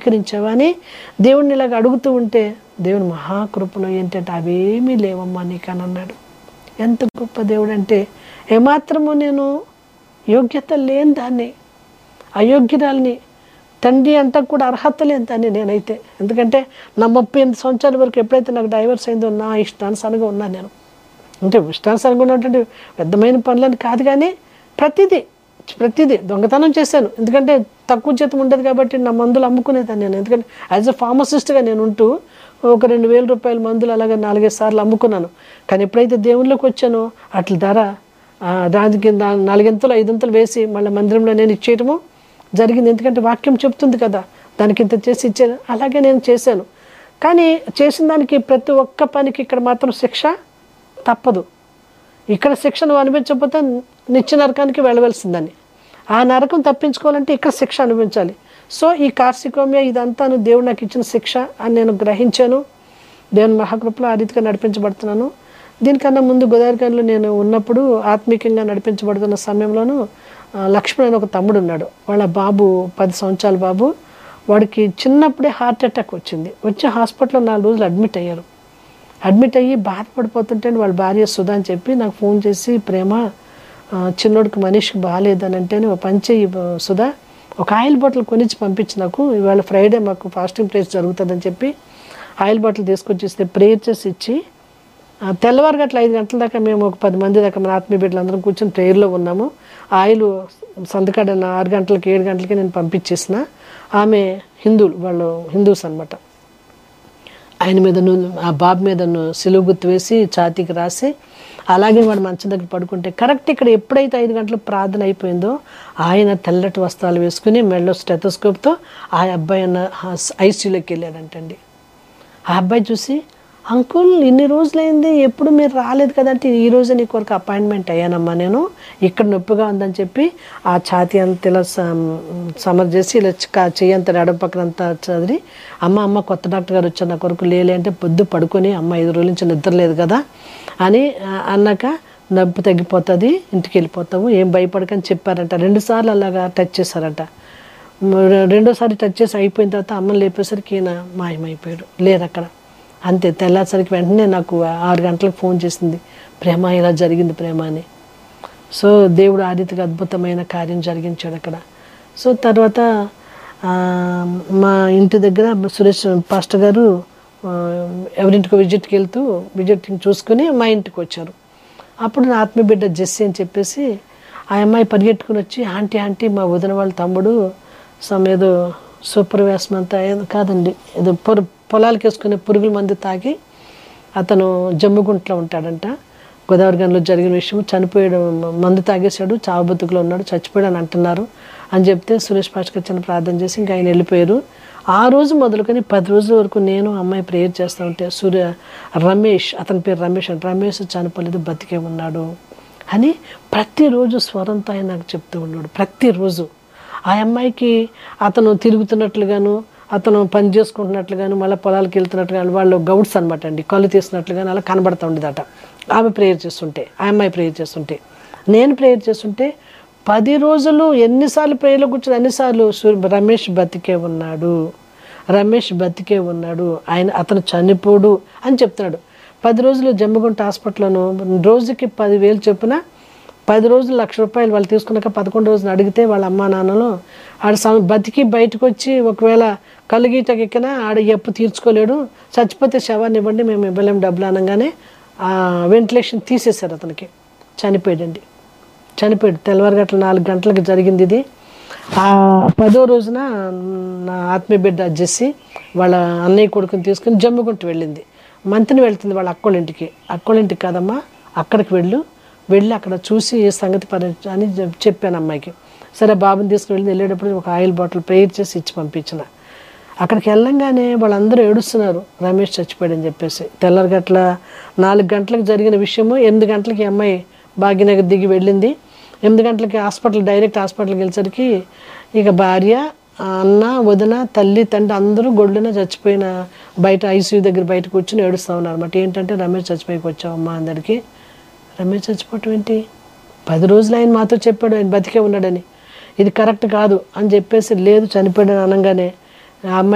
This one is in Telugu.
అంగీకరించావా అని దేవుడిని ఇలాగ అడుగుతూ ఉంటే దేవుని మహాకృపలో ఏంటంటే అవేమీ లేవమ్మా నీకు అని అన్నాడు ఎంత గొప్ప దేవుడు అంటే ఏమాత్రము నేను యోగ్యత లేని దాన్ని అయోగ్యురాల్ని తండ్రి అంట కూడా అర్హత లేని దాన్ని నేనైతే ఎందుకంటే నా ముప్పై ఎనిమిది సంవత్సరాల వరకు ఎప్పుడైతే నాకు డైవర్స్ అయిందో నా ఇష్టానుసారంగా ఉన్నాను నేను అంటే ఇష్టానుసారంగా ఉన్నటువంటి పెద్దమైన పనులని కాదు కానీ ప్రతిదీ ప్రతిదీ దొంగతనం చేశాను ఎందుకంటే తక్కువ జీతం ఉండదు కాబట్టి నా మందులు అమ్ముకునేదాన్ని నేను ఎందుకంటే యాజ్ అ ఫార్మసిస్ట్గా నేను ఉంటూ ఒక రెండు వేల రూపాయల మందులు అలాగే నాలుగైదు సార్లు అమ్ముకున్నాను కానీ ఎప్పుడైతే దేవుళ్ళకి వచ్చానో అట్ల ధర ఆ, దానికి దా- నాలుగింతలు ఐదింతలు వేసి మళ్ళీ మందిరంలో నేను ఇచ్చేయటము జరిగింది ఎందుకంటే వాక్యం చెప్తుంది కదా దానికి ఇంత చేసి ఇచ్చాను అలాగే నేను చేశాను కానీ చేసిన దానికి ప్రతి ఒక్క పనికి ఇక్కడ మాత్రం శిక్ష తప్పదు ఇక్కడ శిక్ష నువ్వు అనిపించకపోతే నిత్య నరకానికి వెళ్ళవలసిందని ఆ నరకం తప్పించుకోవాలంటే ఇక్కడ శిక్ష అనిపించాలి సో ఈ కార్సికోమియా ఇదంతా దేవుడు నాకు ఇచ్చిన శిక్ష అని నేను గ్రహించాను దేవుని మహాకృపలో ఆ రీతిగా నడిపించబడుతున్నాను దీనికన్నా ముందు గోదావరిలో నేను ఉన్నప్పుడు ఆత్మీకంగా నడిపించబడుతున్న సమయంలోనూ ఆ, లక్ష్మణ్ అని ఒక తమ్ముడు ఉన్నాడు వాళ్ళ బాబు పది సంవత్సరాల బాబు వాడికి చిన్నప్పుడే హార్ట్ అటాక్ వచ్చింది వచ్చి హాస్పిటల్లో నాలుగు రోజులు అడ్మిట్ అయ్యారు అడ్మిట్ అయ్యి బాధపడిపోతుంటే వాళ్ళ భార్య సుధా అని చెప్పి నాకు ఫోన్ చేసి ప్రేమ ఆ, చిన్నోడికి మనిషికి బాగాలేదని అంటే ఒక పని చెయ్యి బ- సుధా ఒక ఆయిల్ బాటిల్ కొనిచ్చి పంపించి నాకు ఇవాళ ఫ్రైడే మాకు ఫాస్టింగ్ ప్లేస్ జరుగుతుందని చెప్పి ఆయిల్ బాటిల్ తీసుకొచ్చి ఇస్తే ప్రేయర్ చేసి ఇచ్చి ఆ, తెల్లవారు గట్ల ఐదు గంటల దాకా మేము ఒక పది మంది దాకా మన ఆత్మీయ బిడ్డలు అందరం కూర్చొని ప్రేయర్లో ఉన్నాము ఆయిల్ సంతకాడ ఆరు గంటలకి ఏడు గంటలకి నేను పంపించేసిన ఆమె హిందువులు వాళ్ళు హిందూస్ అనమాట ఆయన మీద ను- ఆ బాబు మీద ను- సిలువు గుర్తు వేసి ఛాతీకి రాసి అలాగే వాడు మంచం దగ్గర పడుకుంటే కరెక్ట్ ఇక్కడ ఎప్పుడైతే ఐదు గంటలకు ప్రార్థన అయిపోయిందో ఆయన తెల్లటి వస్త్రాలు వేసుకుని మెడలో స్టెథోస్కోప్తో ఆ అబ్బాయి అన్న ఐసీయూలోకి వెళ్ళాడంటండి ఆ అబ్బాయి చూసి అంకుల్ ఇన్ని రోజులైంది ఎప్పుడు మీరు రాలేదు కదంటే ఈ రోజే నీ కొరకు అపాయింట్మెంట్ అయ్యానమ్మా నేను ఇక్కడ నొప్పిగా ఉందని చెప్పి ఆ ఛాతీ అంత ఇలా సమ్- సమర్ చేసి ఇలా క- చెయ్యి అంత ఎడమ పక్కన అంతా చదివి అమ్మ అమ్మ కొత్త డాక్టర్ గారు వచ్చారు నా కొరకు లేలే అంటే పొద్దు పడుకొని అమ్మ ఐదు రోజుల నుంచి నిద్ర లేదు కదా అని ఆ, అన్నాక నొప్పి తగ్గిపోతుంది ఇంటికి వెళ్ళిపోతావు ఏం భయపడకని చెప్పారంట రెండుసార్లు అలాగా టచ్ చేశారంట మ- రెండోసారి టచ్ చేసి అయిపోయిన తర్వాత అమ్మని లేపేసరికి ఈయన మాయమైపోయాడు లేరు అక్కడ అంతే తెల్లాసరికి వెంటనే నాకు ఆరు గంటలకు ఫోన్ చేసింది ప్రేమ ఇలా జరిగింది ప్రేమ అని సో దేవుడు ఆ రీతిగా అద్భుతమైన కార్యం జరిగించాడు అక్కడ సో తర్వాత ఆ, మా ఇంటి దగ్గర సురేష్ పాస్టర్ గారు ఆ, ఎవరింటికో విజిట్కి వెళ్తూ విజిటింగ్ చూసుకుని మా ఇంటికి వచ్చారు అప్పుడు నా ఆత్మీయ బిడ్డ జెస్సీ అని చెప్పేసి ఆ అమ్మాయి పరిగెట్టుకుని వచ్చి ఆంటీ ఆంటీ మా వదిన వాళ్ళ తమ్ముడు సమ్ ఏదో సూపర్ వ్యాసం అంతా ఏదో కాదండి ఏదో పొర పొలాలకు వేసుకునే పురుగుల మందు తాగి అతను జమ్మిగుంట్లో ఉంటాడంట గోదావరి గనిలో జరిగిన విషయం చనిపోయాడు మందు తాగేశాడు చావు బతుకులో ఉన్నాడు చచ్చిపోయాడు అని అంటున్నారు అని చెప్తే సురేష్ పాస్కర్ చిన్న ప్రార్థన చేసి ఇంకా ఆయన వెళ్ళిపోయారు ఆ రోజు మొదలుకొని పది రోజుల వరకు నేను అమ్మాయి ప్రేయర్ చేస్తూ ఉంటే సూర్య రమేష్ అతని పేరు రమేష్ అంటే రమేష్ చనిపోలేదు బతికే ఉన్నాడు అని ప్రతిరోజు స్వరంతో ఆయన నాకు చెప్తూ ఉన్నాడు ప్రతిరోజు ఆ అమ్మాయికి అతను తిరుగుతున్నట్లుగాను అతను పని చేసుకుంటున్నట్లుగాను మళ్ళీ పొలాలకు వెళ్తున్నట్టుగాను వాళ్ళు గౌడ్స్ అనమాట అండి కళ్ళు తీసినట్లుగాను అలా కనబడుతూ ఉండేదట ఆమె ప్రేయర్ చేస్తుంటే ఆ అమ్మాయి ప్రేయర్ చేస్తుంటే నేను ప్రేయర్ చేస్తుంటే పది రోజులు ఎన్నిసార్లు ప్రేయర్లో కూర్చొని అన్నిసార్లు సూర్య రమేష్ బతికే ఉన్నాడు రమేష్ బతికే ఉన్నాడు ఆయన అతను చనిపోడు అని చెప్తున్నాడు పది రోజులు జమ్మగుంట హాస్పిటల్లోను రోజుకి పదివేలు చొప్పున పది రోజులు లక్ష రూపాయలు వాళ్ళు తీసుకున్నాక పదకొండు రోజులు అడిగితే వాళ్ళ అమ్మా నాన్నలు ఆడ సం బతికి బయటకు వచ్చి ఒకవేళ కలుగీటకి ఎక్కినా ఆడ ఎప్పు తీర్చుకోలేడు చచ్చిపోతే శవాన్ని ఇవ్వండి మేము ఇవ్వలేము డబ్బులు అనగానే ఆ వెంటిలేషన్ తీసేశారు అతనికి చనిపోయాడండి చనిపోయాడు తెల్లవారు గంటల నాలుగు గంటలకు జరిగింది ఇది ఆ పదో రోజున నా ఆత్మీయ బిడ్డ జెస్సి వాళ్ళ అన్నయ్య కొడుకుని తీసుకుని జమ్మిగుంట వెళ్ళింది మంతిని వెళ్తుంది వాళ్ళ అక్కోళ్ళ ఇంటికి అక్కోళ్ళ ఇంటికి కాదమ్మా అక్కడికి వెళ్ళు వెళ్ళి అక్కడ చూసి ఏ సంగతి పరి అని చెప్- చెప్పాను అమ్మాయికి సరే బాబుని తీసుకుని వెళ్ళి వెళ్ళేటప్పుడు ఒక ఆయిల్ బాటిల్ ప్రేయర్ చేసి ఇచ్చి పంపించిన అక్కడికి వెళ్ళంగానే వాళ్ళందరూ ఏడుస్తున్నారు రమేష్ చచ్చిపోయాడని చెప్పేసి తెల్లరి గంటల నాలుగు గంటలకు జరిగిన విషయము ఎనిమిది గంటలకి ఈ అమ్మాయి భాగ్యనగర్ దిగి వెళ్ళింది ఎనిమిది గంటలకి హాస్పిటల్ డైరెక్ట్ హాస్పిటల్కి వెళ్ళేసరికి ఇక భార్య అన్న వదిన తల్లి తండ్రి అందరూ గొడ్డున చచ్చిపోయిన బయట ఐసీయూ దగ్గర బయట కూర్చొని ఏడుస్తూ ఉన్నారు అనమాట ఏంటంటే రమేష్ చచ్చిపోయికి వచ్చావమ్మా అందరికీ రమేష్ చచ్చిపోవటం ఏంటి పది రోజులు ఆయన మాతో చెప్పాడు ఆయన బతికే ఉన్నాడని ఇది కరెక్ట్ కాదు అని చెప్పేసి లేదు చనిపోయాడని అనగానే ఆ అమ్మాయి